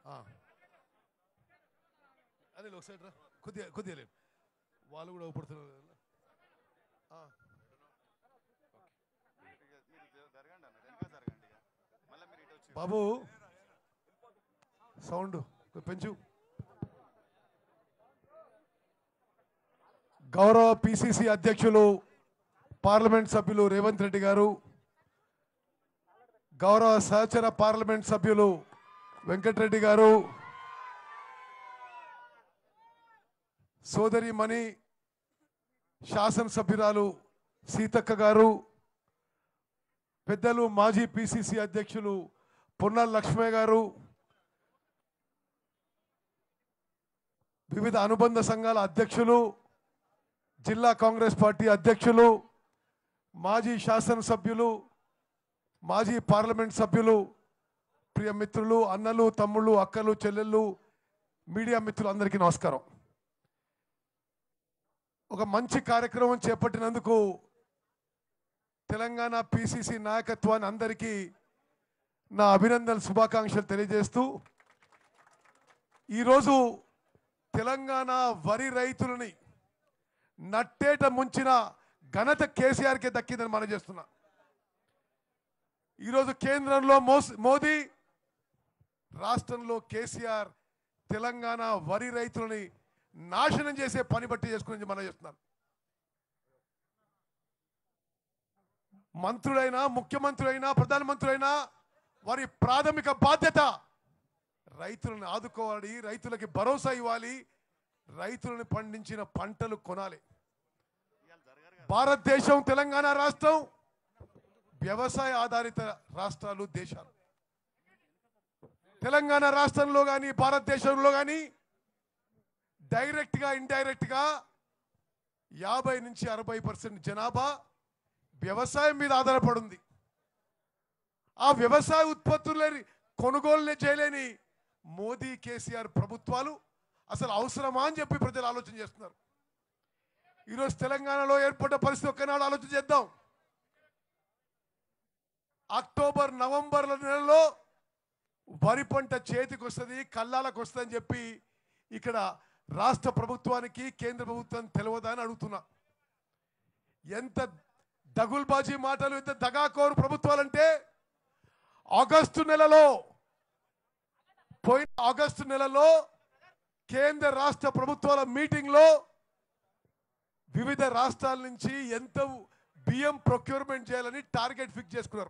ఆ. అనిల్ ఒకసారి రా కొద్దిగా కొద్దిగా లేవు వాళ్ళు కూడా ఊపడుతున్నారు కదా. ఆ. మీరు జరగండి అన్న వెనక జరగండి ఇక మళ్ళీ మీరు ఇటు వచ్చి బాబు సౌండ్ పెంచు గౌరవ పిసిసి అధ్యక్షులు పార్లమెంట్ సభ్యులు రేవంత్ రెడ్డి గారు గౌరవ సహచర పార్లమెంట్ సభ్యులు వెంకటరెడ్డి గారు సోదరి మణి శాసనసభ్యురాలు సీతక్క గారు పెద్దలు మాజీ పిసిసి అధ్యక్షులు పొన్నాల లక్ష్మయ్య గారు వివిధ అనుబంధ సంఘాల అధ్యక్షులు జిల్లా కాంగ్రెస్ పార్టీ అధ్యక్షులు మాజీ శాసనసభ్యులు మాజీ పార్లమెంట్ సభ్యులు ప్రియ మిత్రులు అన్నలు తమ్ముళ్ళు అక్కలు చెల్లెళ్ళు మీడియా మిత్రులు అందరికీ నమస్కారం ఒక మంచి కార్యక్రమం చేపట్టినందుకు తెలంగాణ పిసిసి నాయకత్వాన్ని అందరికీ నా అభినందన శుభాకాంక్షలు తెలియజేస్తూ ఈరోజు తెలంగాణ వరి రైతులని నట్టేట ముంచిన ఘనత కేసీఆర్కే దక్కిందని మనం చేస్తున్నా ఈరోజు కేంద్రంలో మోస్ మోదీ రాష్ట్రంలో కేసీఆర్ తెలంగాణ వరి రైతులని నాశనం చేసే పని బట్టి చేసుకుని మనం చేస్తున్నాం మంత్రులైనా ముఖ్యమంత్రులైనా ప్రధానమంత్రులైనా వారి ప్రాథమిక బాధ్యత రైతులను ఆదుకోవాలి రైతులకి భరోసా ఇవ్వాలి రైతులను పండించిన పంటలు కొనాలి భారతదేశం తెలంగాణ రాష్ట్రం వ్యవసాయ ఆధారిత రాష్ట్రాలు దేశాలు తెలంగాణ రాష్ట్రంలో కానీ భారతదేశంలో కానీ డైరెక్ట్గా ఇండైరెక్ట్గా యాభై నుంచి అరవై పర్సెంట్ జనాభా వ్యవసాయం మీద ఆధారపడి ఉంది ఆ వ్యవసాయ ఉత్పత్తులని కొనుగోలు చేయలేని మోదీ కేసీఆర్ ప్రభుత్వాలు అసలు అవసరమా అని చెప్పి ప్రజలు ఆలోచన చేస్తున్నారు ఈరోజు తెలంగాణలో ఏర్పడ్డ పరిస్థితి ఒక్కనాడు ఆలోచన చేద్దాం అక్టోబర్ నవంబర్ నెలలో వరి పంట చేతికి వస్తుంది కల్లాలకు వస్తుంది అని చెప్పి ఇక్కడ రాష్ట్ర ప్రభుత్వానికి కేంద్ర ప్రభుత్వం తెలియదా అని అడుగుతున్నా ఎంత దగుల్బాజీ మాటలు ఎంత దగాకోరు ప్రభుత్వాలంటే ఆగస్టు నెలలో పోయిన ఆగస్టు నెలలో కేంద్ర రాష్ట్ర ప్రభుత్వాల మీటింగ్లో వివిధ రాష్ట్రాల నుంచి ఎంత బియ్యం ప్రొక్యూర్మెంట్ చేయాలని టార్గెట్ ఫిక్స్ చేసుకున్నారు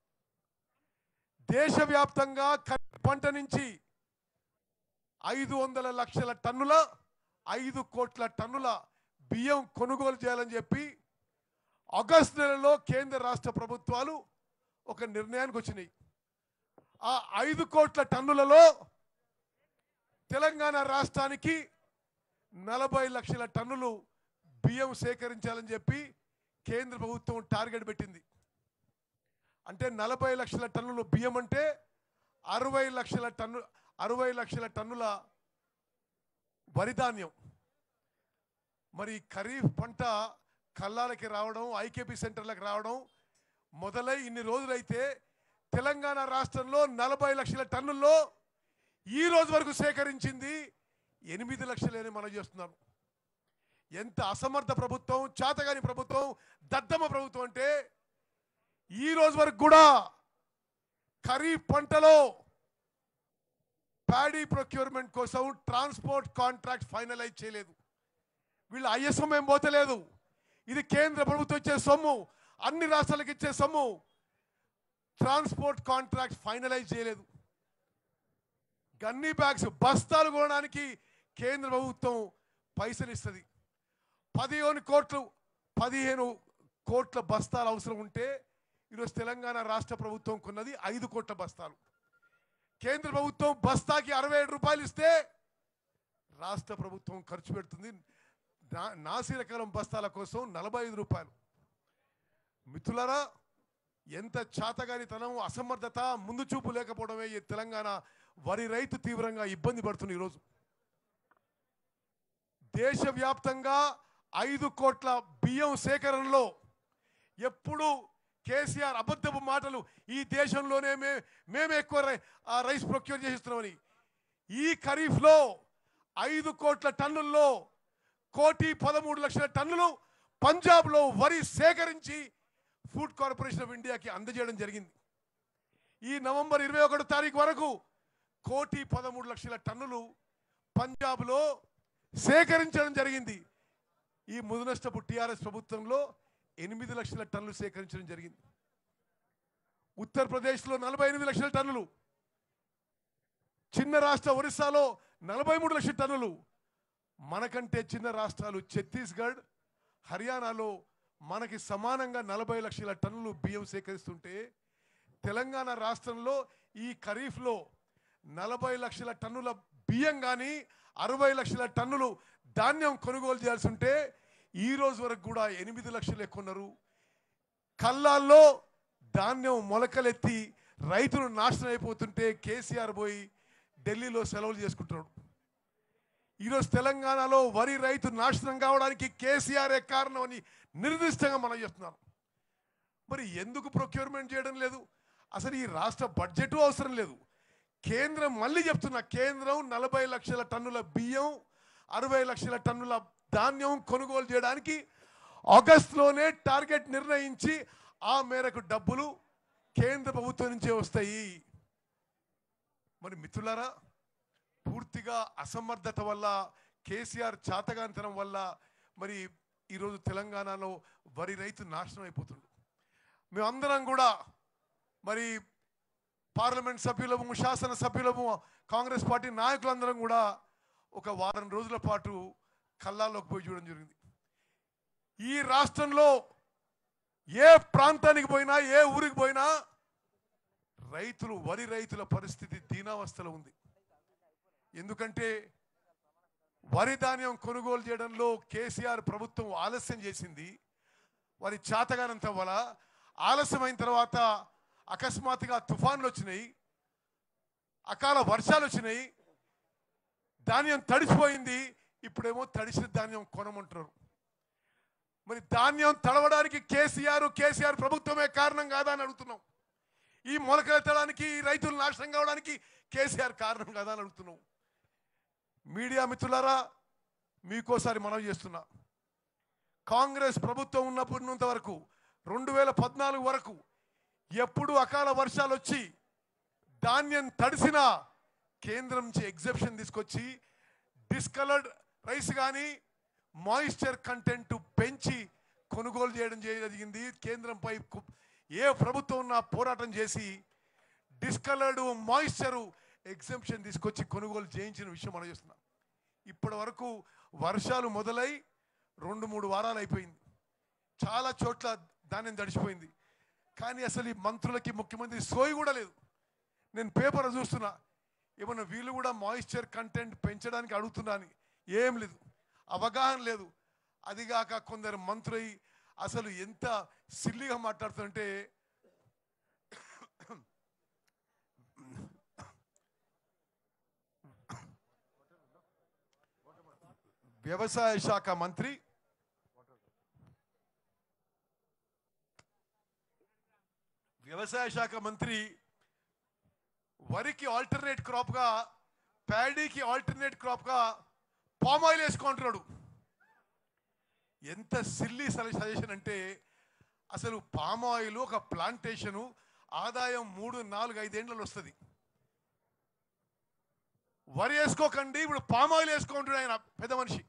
దేశవ్యాప్తంగా ఖరీఫ్ పంట నుంచి ఐదు వందల లక్షల టన్నుల ఐదు కోట్ల టన్నుల బియ్యం కొనుగోలు చేయాలని చెప్పి ఆగస్టు నెలలో కేంద్ర రాష్ట్ర ప్రభుత్వాలు ఒక నిర్ణయానికి వచ్చినాయి ఆ ఐదు కోట్ల టన్నులలో తెలంగాణ రాష్ట్రానికి నలభై లక్షల టన్నులు బియ్యం సేకరించాలని చెప్పి కేంద్ర ప్రభుత్వం టార్గెట్ పెట్టింది అంటే నలభై లక్షల టన్నులు బియ్యం అంటే అరవై లక్షల టన్ను అరవై లక్షల టన్నుల వరి ధాన్యం మరి ఖరీఫ్ పంట కల్లాలకి రావడం ఐకేపీ సెంటర్లకు రావడం మొదలై ఇన్ని రోజులైతే తెలంగాణ రాష్ట్రంలో నలభై లక్షల టన్నుల్లో ఈ రోజు వరకు సేకరించింది ఎనిమిది లక్షలేని మనం చేస్తున్నాం ఎంత అసమర్థ ప్రభుత్వం చాతగాని ప్రభుత్వం దద్దమ్మ ప్రభుత్వం అంటే ఈ రోజు వరకు కూడా ఖరీఫ్ పంటలో ప్యాడీ ప్రొక్యూర్మెంట్ కోసం ట్రాన్స్పోర్ట్ కాంట్రాక్ట్ ఫైనలైజ్ చేయలేదు వీళ్ళు ఐఎస్ఎం ఏం పోతలేదు ఇది కేంద్ర ప్రభుత్వం ఇచ్చే సొమ్ము అన్ని రాష్ట్రాలకు ఇచ్చే సొమ్ము ట్రాన్స్పోర్ట్ కాంట్రాక్ట్ ఫైనలైజ్ చేయలేదు గన్నీ బ్యాగ్స్ బస్తాలు కొనడానికి కేంద్ర ప్రభుత్వం పైసలు ఇస్తుంది పదిహేను కోట్లు పదిహేను కోట్ల బస్తాలు అవసరం ఉంటే ఈరోజు తెలంగాణ రాష్ట్ర ప్రభుత్వం కొన్నది ఐదు కోట్ల బస్తాలు కేంద్ర ప్రభుత్వం బస్తాకి అరవై ఏడు రూపాయలు ఇస్తే రాష్ట్ర ప్రభుత్వం ఖర్చు పెడుతుంది నా- నాసి రకాలం బస్తాల కోసం నలభై ఐదు రూపాయలు మిత్రులారా ఎంత చాతగానితనం అసమర్థత ముందు చూపు లేకపోవడమే ఈ తెలంగాణ వరి రైతు తీవ్రంగా ఇబ్బంది పడుతుంది ఈరోజు దేశవ్యాప్తంగా ఐదు కోట్ల బియ్యం సేకరణలో ఎప్పుడు కేసీఆర్ అబద్ధపు మాటలు ఈ దేశంలోనే మే మేమే ఎక్కువ రై- ఆ రైస్ ప్రొక్యూర్ చేసిస్తున్నామని ఈ ఖరీఫ్లో ఐదు కోట్ల టన్నుల్లో కోటి పదమూడు లక్షల టన్నులు పంజాబ్లో వరి సేకరించి ఫుడ్ కార్పొరేషన్ ఆఫ్ ఇండియాకి అందజేయడం జరిగింది ఈ నవంబర్ ఇరవై ఒకటో తారీఖు వరకు కోటి పదమూడు లక్షల టన్నులు పంజాబ్లో సేకరించడం జరిగింది ఈ ముదనష్టపు టిఆర్ఎస్ ప్రభుత్వంలో ఎనిమిది లక్షల టన్నులు సేకరించడం జరిగింది ఉత్తరప్రదేశ్లో నలభై ఎనిమిది లక్షల టన్నులు చిన్న రాష్ట్ర ఒరిస్సాలో నలభై మూడు లక్షల టన్నులు మనకంటే చిన్న రాష్ట్రాలు ఛత్తీస్గఢ్ హర్యానాలో మనకి సమానంగా నలభై లక్షల టన్నులు బియ్యం సేకరిస్తుంటే తెలంగాణ రాష్ట్రంలో ఈ ఖరీఫ్లో నలభై లక్షల టన్నుల బియ్యం కానీ అరవై లక్షల టన్నులు ధాన్యం కొనుగోలు చేయాల్సి ఉంటే ఈ రోజు వరకు కూడా ఎనిమిది లక్షలు ఎక్కున్నారు కల్లాల్లో ధాన్యం మొలకలెత్తి రైతులు నాశనం అయిపోతుంటే కేసీఆర్ పోయి ఢిల్లీలో సెలవులు చేసుకుంటున్నాడు ఈరోజు తెలంగాణలో వరి రైతు నాశనం కావడానికి కేసీఆర్ కారణం అని నిర్దిష్టంగా మనం చెప్తున్నాం మరి ఎందుకు ప్రొక్యూర్మెంట్ చేయడం లేదు అసలు ఈ రాష్ట్ర బడ్జెట్ అవసరం లేదు కేంద్రం మళ్ళీ చెప్తున్నా కేంద్రం నలభై లక్షల టన్నుల బియ్యం అరవై లక్షల టన్నుల ధాన్యం కొనుగోలు చేయడానికి ఆగస్టులోనే టార్గెట్ నిర్ణయించి ఆ మేరకు డబ్బులు కేంద్ర ప్రభుత్వం నుంచే వస్తాయి మరి మిత్రులారా పూర్తిగా అసమర్థత వల్ల కేసీఆర్ చాతగాంతనం వల్ల మరి ఈరోజు తెలంగాణలో వరి రైతు నాశనం అయిపోతుంది మేమందరం కూడా మరి పార్లమెంట్ సభ్యులము శాసన సభ్యులము కాంగ్రెస్ పార్టీ నాయకులందరం కూడా ఒక వారం రోజుల పాటు కల్లాల్లోకి పోయి చూడడం జరిగింది ఈ రాష్ట్రంలో ఏ ప్రాంతానికి పోయినా ఏ ఊరికి పోయినా రైతులు వరి రైతుల పరిస్థితి దీనావస్థలో ఉంది ఎందుకంటే వరి ధాన్యం కొనుగోలు చేయడంలో కేసీఆర్ ప్రభుత్వం ఆలస్యం చేసింది వారి చాతగానంత వల్ల ఆలస్యమైన తర్వాత అకస్మాత్తుగా తుఫాన్లు వచ్చినాయి అకాల వర్షాలు వచ్చినాయి ధాన్యం తడిసిపోయింది ఇప్పుడేమో తడిసిన ధాన్యం కొనమంటున్నారు మరి ధాన్యం తడవడానికి కేసీఆర్ కేసీఆర్ ప్రభుత్వమే కారణం కాదా అని అడుగుతున్నాం ఈ మొలకెత్తడానికి ఈ రైతులు నాశనం కావడానికి కేసీఆర్ కారణం కాదా అని అడుగుతున్నాం మీడియా మిత్రులారా మీకోసారి మనవి చేస్తున్నా కాంగ్రెస్ ప్రభుత్వం ఉన్నప్పుడు ఉన్నంత వరకు రెండు వేల పద్నాలుగు వరకు ఎప్పుడు అకాల వర్షాలు వచ్చి ధాన్యం తడిసినా కేంద్రం నుంచి ఎగ్జెప్షన్ తీసుకొచ్చి డిస్కలర్డ్ రైస్ కానీ మాయిశ్చర్ కంటెంట్ పెంచి కొనుగోలు చేయడం జరిగింది కేంద్రంపై కు- ఏ ప్రభుత్వం ఉన్నా పోరాటం చేసి డిస్కలర్డ్ మాయిశ్చరు ఎగ్జంప్షన్ తీసుకొచ్చి కొనుగోలు చేయించిన విషయం మనం చేస్తున్నాం ఇప్పటి వరకు వర్షాలు మొదలై రెండు మూడు వారాలు అయిపోయింది చాలా చోట్ల ధాన్యం తడిచిపోయింది కానీ అసలు ఈ మంత్రులకి ముఖ్యమంత్రి సోయి కూడా లేదు నేను పేపర్ చూస్తున్నా ఏమన్నా వీళ్ళు కూడా మాయిశ్చర్ కంటెంట్ పెంచడానికి అడుగుతున్నా అని ఏం లేదు అవగాహన లేదు అదిగాక కొందరు మంత్రి అసలు ఎంత సిల్లిగా మాట్లాడుతుంటే వ్యవసాయ శాఖ మంత్రి వ్యవసాయ శాఖ మంత్రి వరికి ఆల్టర్నేట్ క్రాప్ గా ప్యాడీకి ఆల్టర్నేట్ క్రాప్ గా పామ్ ఆయిల్ వేసుకుంటున్నాడు ఎంత సిల్లీ సజెషన్ అంటే అసలు పామ్ ఆయిల్ ఒక ప్లాంటేషను ఆదాయం మూడు నాలుగు ఐదేండ్లలో వస్తుంది వరి వేసుకోకండి ఇప్పుడు పామ్ ఆయిల్ వేసుకుంటాడు ఆయన పెద్ద మనిషి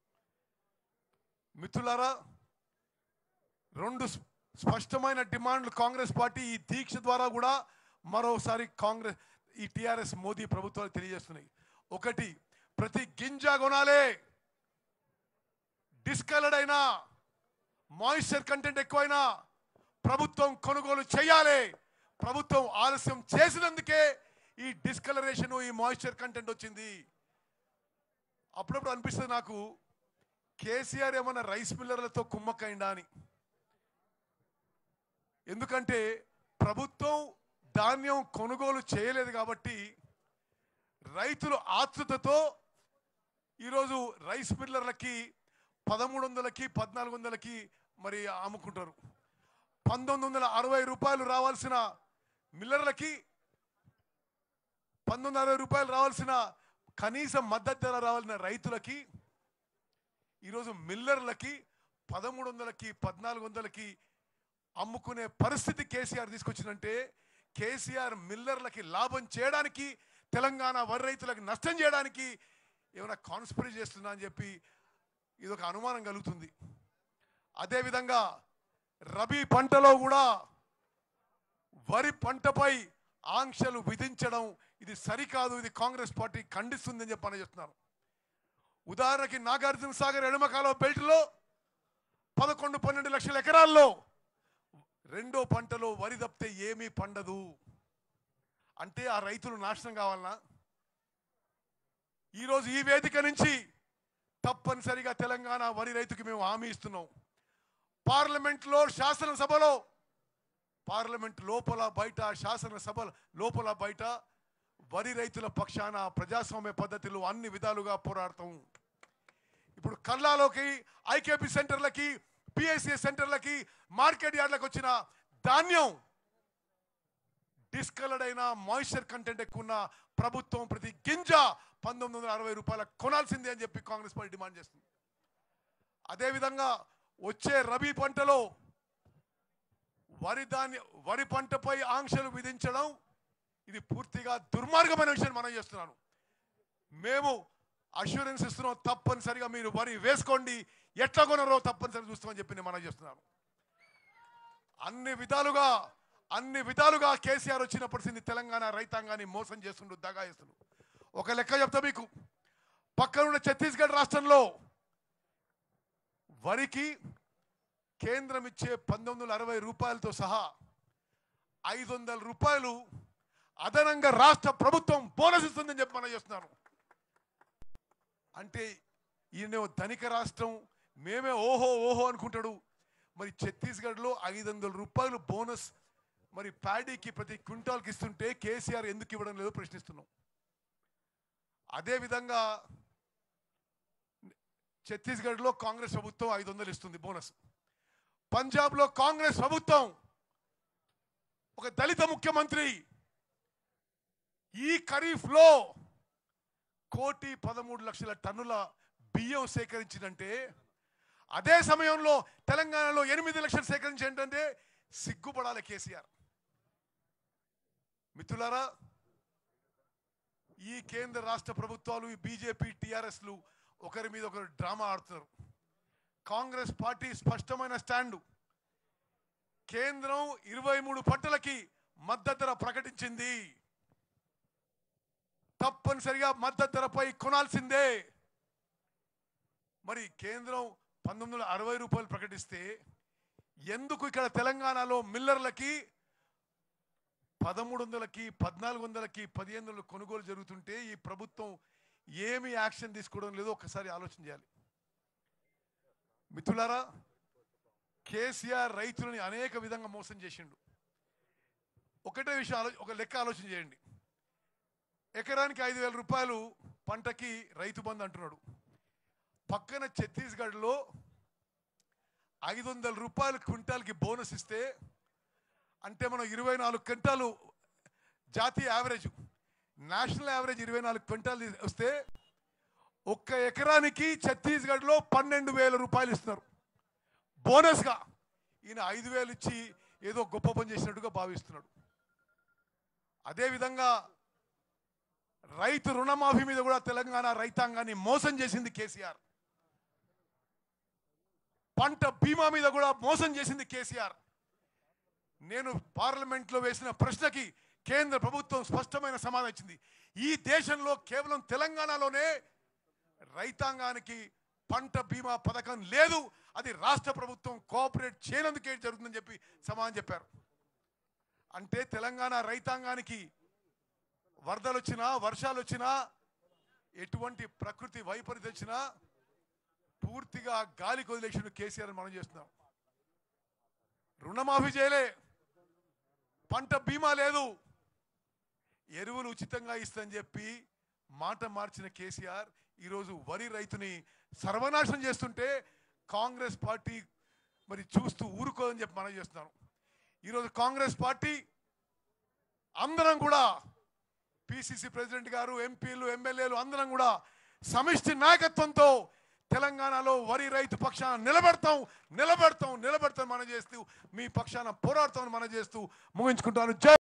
మిత్రులారా రెండు స్ప- స్పష్టమైన డిమాండ్లు కాంగ్రెస్ పార్టీ ఈ దీక్ష ద్వారా కూడా మరోసారి కాంగ్రెస్ ఈ టిఆర్ఎస్ మోదీ ప్రభుత్వాలు తెలియజేస్తున్నాయి ఒకటి ప్రతి గింజ కొనాలే డిస్కలర్డ్ అయినా మాయిశ్చర్ కంటెంట్ ఎక్కువైనా ప్రభుత్వం కొనుగోలు చేయాలి ప్రభుత్వం ఆలస్యం చేసినందుకే ఈ డిస్కలరేషన్ ఈ మాయిశ్చర్ కంటెంట్ వచ్చింది అప్పుడప్పుడు అనిపిస్తుంది నాకు కేసీఆర్ ఏమన్నా రైస్ మిల్లర్లతో కుమ్మక్కైందా అని ఎందుకంటే ప్రభుత్వం ధాన్యం కొనుగోలు చేయలేదు కాబట్టి రైతులు ఆతృతతో ఈరోజు రైస్ మిల్లర్లకి పదమూడు వందలకి పద్నాలుగు వందలకి మరి అమ్ముకుంటారు పంతొమ్మిది వందల అరవై రూపాయలు రావాల్సిన మిల్లర్లకి పంతొమ్మిది అరవై రూపాయలు రావాల్సిన కనీసం మద్దతు ధర రావాలన్న రైతులకి ఈరోజు మిల్లర్లకి పదమూడు వందలకి పద్నాలుగు వందలకి అమ్ముకునే పరిస్థితి కేసీఆర్ తీసుకొచ్చిందంటే కేసీఆర్ మిల్లర్లకి లాభం చేయడానికి తెలంగాణ వరి రైతులకు నష్టం చేయడానికి ఏమైనా కాన్స్పిరీ చేస్తుందా అని చెప్పి ఇది ఒక అనుమానం కలుగుతుంది అదేవిధంగా రబీ పంటలో కూడా వరి పంటపై ఆంక్షలు విధించడం ఇది సరికాదు ఇది కాంగ్రెస్ పార్టీ ఖండిస్తుందని చెప్పి చెప్తున్నారు ఉదాహరణకి నాగార్జున సాగర్ ఎడమకాలం బెల్ట్లో పదకొండు పన్నెండు లక్షల ఎకరాల్లో రెండో పంటలో వరి తప్పితే ఏమీ పండదు అంటే ఆ రైతులు నాశనం కావాలనా ఈరోజు ఈ వేదిక నుంచి తప్పనిసరిగా తెలంగాణ వరి రైతుకి మేము హామీ ఇస్తున్నాం పార్లమెంట్లో శాసనసభలో పార్లమెంట్ లోపల బయట శాసనసభ లోపల బయట వరి రైతుల పక్షాన ప్రజాస్వామ్య పద్ధతిలో అన్ని విధాలుగా పోరాడతాం ఇప్పుడు కల్లాలోకి ఐకేపీ సెంటర్లకి పిఐసి సెంటర్లకి మార్కెట్ యార్డ్లకు వచ్చిన ధాన్యం డిస్కలర్డ్ అయిన మాయిశ్చర్ కంటెంట్ ఎక్కువ ఉన్న ప్రభుత్వం ప్రతి గింజ పంతొమ్మిది వందల అరవై రూపాయల కొనాల్సిందే అని చెప్పి కాంగ్రెస్ పార్టీ డిమాండ్ చేస్తుంది అదేవిధంగా వచ్చే రబీ పంటలో వరి ధాన్య వరి పంటపై ఆంక్షలు విధించడం ఇది పూర్తిగా దుర్మార్గమైన విషయం మనం చేస్తున్నాను మేము అష్యూరెన్స్ ఇస్తున్నాం తప్పనిసరిగా మీరు వరి వేసుకోండి ఎట్లా కొనరో తప్పనిసరిగా చూస్తామని చెప్పి నేను మనం చేస్తున్నాను అన్ని విధాలుగా అన్ని విధాలుగా కేసీఆర్ వచ్చినప్పటి నుంచి తెలంగాణ రైతాంగాన్ని మోసం చేస్తుండు దగా చేస్తుండు ఒక లెక్క చెప్తా మీకు పక్కనున్న ఛత్తీస్గఢ్ రాష్ట్రంలో వరికి కేంద్రం ఇచ్చే పంతొమ్మిది వందల అరవై రూపాయలతో సహా ఐదు వందల రూపాయలు అదనంగా రాష్ట్ర ప్రభుత్వం బోనస్ ఇస్తుందని చెప్పి మనం చేస్తున్నాను అంటే ఈయన ధనిక రాష్ట్రం మేమే ఓహో ఓహో అనుకుంటాడు మరి ఛత్తీస్గఢ్లో ఐదు వందల రూపాయలు బోనస్ మరి ప్యాడీకి ప్రతి క్వింటాల్కి ఇస్తుంటే కేసీఆర్ ఎందుకు ఇవ్వడం లేదో ప్రశ్నిస్తున్నాం అదేవిధంగా ఛత్తీస్గఢ్లో కాంగ్రెస్ ప్రభుత్వం ఐదు వందలు ఇస్తుంది బోనస్ పంజాబ్లో కాంగ్రెస్ ప్రభుత్వం ఒక దళిత ముఖ్యమంత్రి ఈ ఖరీఫ్లో కోటి పదమూడు లక్షల టన్నుల బియ్యం సేకరించిందంటే అదే సమయంలో తెలంగాణలో ఎనిమిది లక్షలు సేకరించేంటంటే సిగ్గుపడాలి కేసీఆర్ మిత్రులారా ఈ కేంద్ర రాష్ట్ర ప్రభుత్వాలు ఈ బీజేపీ టీఆర్ఎస్లు ఒకరి మీద ఒకరు డ్రామా ఆడుతున్నారు కాంగ్రెస్ పార్టీ స్పష్టమైన స్టాండు కేంద్రం ఇరవై మూడు పంటలకి మద్దతు ధర ప్రకటించింది తప్పనిసరిగా మద్దతు ధరపై కొనాల్సిందే మరి కేంద్రం పంతొమ్మిది వందల అరవై రూపాయలు ప్రకటిస్తే ఎందుకు ఇక్కడ తెలంగాణలో మిల్లర్లకి పదమూడు వందలకి పద్నాలుగు వందలకి పదిహేను వందల కొనుగోలు జరుగుతుంటే ఈ ప్రభుత్వం ఏమి యాక్షన్ తీసుకోవడం లేదో ఒకసారి ఆలోచన చేయాలి మిత్రులారా కేసీఆర్ రైతులని అనేక విధంగా మోసం చేసిండు ఒకటే విషయం ఆలో ఒక లెక్క ఆలోచన చేయండి ఎకరానికి ఐదు వేల రూపాయలు పంటకి రైతు బంధు అంటున్నాడు పక్కన ఛత్తీస్గఢ్లో ఐదు వందల రూపాయలు క్వింటాల్కి బోనస్ ఇస్తే అంటే మనం ఇరవై నాలుగు క్వింటాలు జాతీయ యావరేజ్ నేషనల్ యావరేజ్ ఇరవై నాలుగు క్వింటాలు వస్తే ఒక్క ఎకరానికి ఛత్తీస్గఢ్లో పన్నెండు వేల రూపాయలు ఇస్తున్నారు బోనస్గా ఈయన ఐదు వేలు ఇచ్చి ఏదో గొప్ప పని చేసినట్టుగా భావిస్తున్నాడు అదేవిధంగా రైతు రుణమాఫీ మీద కూడా తెలంగాణ రైతాంగాన్ని మోసం చేసింది కేసీఆర్ పంట బీమా మీద కూడా మోసం చేసింది కేసీఆర్ నేను పార్లమెంట్లో వేసిన ప్రశ్నకి కేంద్ర ప్రభుత్వం స్పష్టమైన సమాధానం ఇచ్చింది ఈ దేశంలో కేవలం తెలంగాణలోనే రైతాంగానికి పంట బీమా పథకం లేదు అది రాష్ట్ర ప్రభుత్వం కోఆపరేట్ చేయనందుకే జరుగుతుందని చెప్పి సమాధానం చెప్పారు అంటే తెలంగాణ రైతాంగానికి వరదలు వచ్చినా వర్షాలు వచ్చినా ఎటువంటి ప్రకృతి వైపరీత్యం వచ్చినా పూర్తిగా గాలి కొదిలేసిన కేసీఆర్ అని మనం చేస్తున్నాం రుణమాఫీ చేయలే పంట బీమా లేదు ఎరువులు ఉచితంగా ఇస్తని చెప్పి మాట మార్చిన కేసీఆర్ ఈరోజు వరి రైతుని సర్వనాశనం చేస్తుంటే కాంగ్రెస్ పార్టీ మరి చూస్తూ ఊరుకోదని చెప్పి మనం చేస్తున్నాను ఈరోజు కాంగ్రెస్ పార్టీ అందరం కూడా పిసిసి ప్రెసిడెంట్ గారు ఎంపీలు ఎమ్మెల్యేలు అందరం కూడా సమిష్టి నాయకత్వంతో తెలంగాణలో వరి రైతు పక్షాన నిలబెడతాం నిలబెడతాం నిలబెడతాం మనం చేస్తూ మీ పక్షాన పోరాడతామని మనం చేస్తూ ముగించుకుంటాను జై